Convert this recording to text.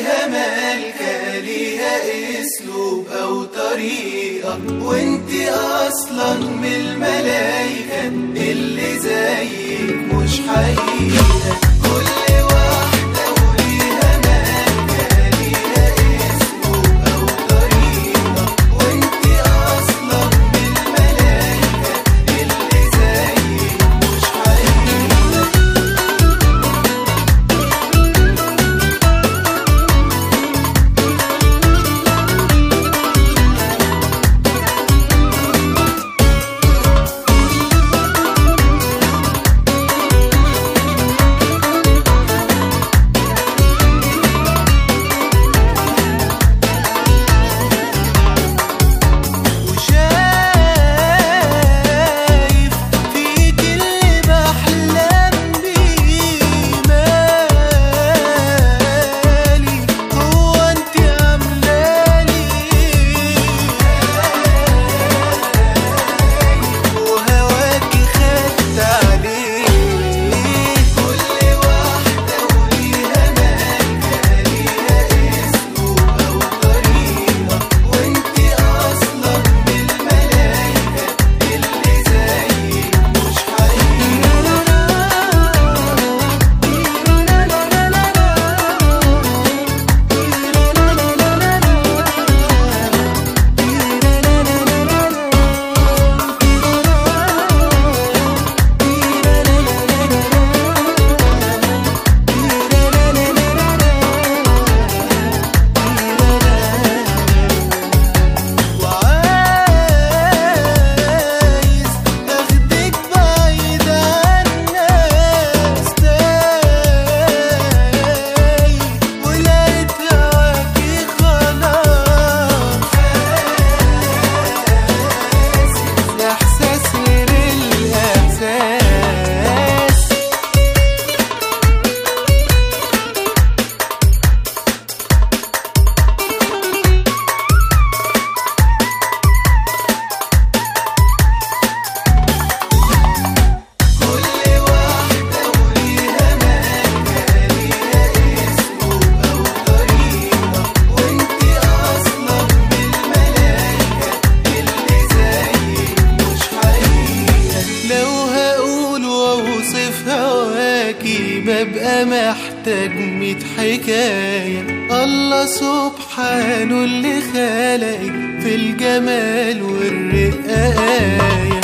ليها ملكة ليها اسلوب او طريقة وانت اصلا من الملايكة اللي زيك مش حقيقة كل واحدة وليها ملكة ليها اسلوب او طريقة وانت اصلا من الملايكة اللي زيك مش حقيقة وشايف فيك اللي بحلم بيه مالي هو انت عاملالي وهواكي خدت عليه كل واحدة وليها ملكة ليها اسلوب أو طريقة وانت أصلا من الملايكة اللي زيك مش وعايز اخدك بعيد عن الناس تايه ولقيت هواكي خلاص احساس غير الاحساس كل واحدة وليها ملكة ليها اسلوب أو طريقة وانت أصلا من الملايكة اللي زيك مش حقيقة لو هقول وأوصف هواكي ببقى محتاج ميت حكاية الله سبحانه اللي خلقك في الجمال والرقاية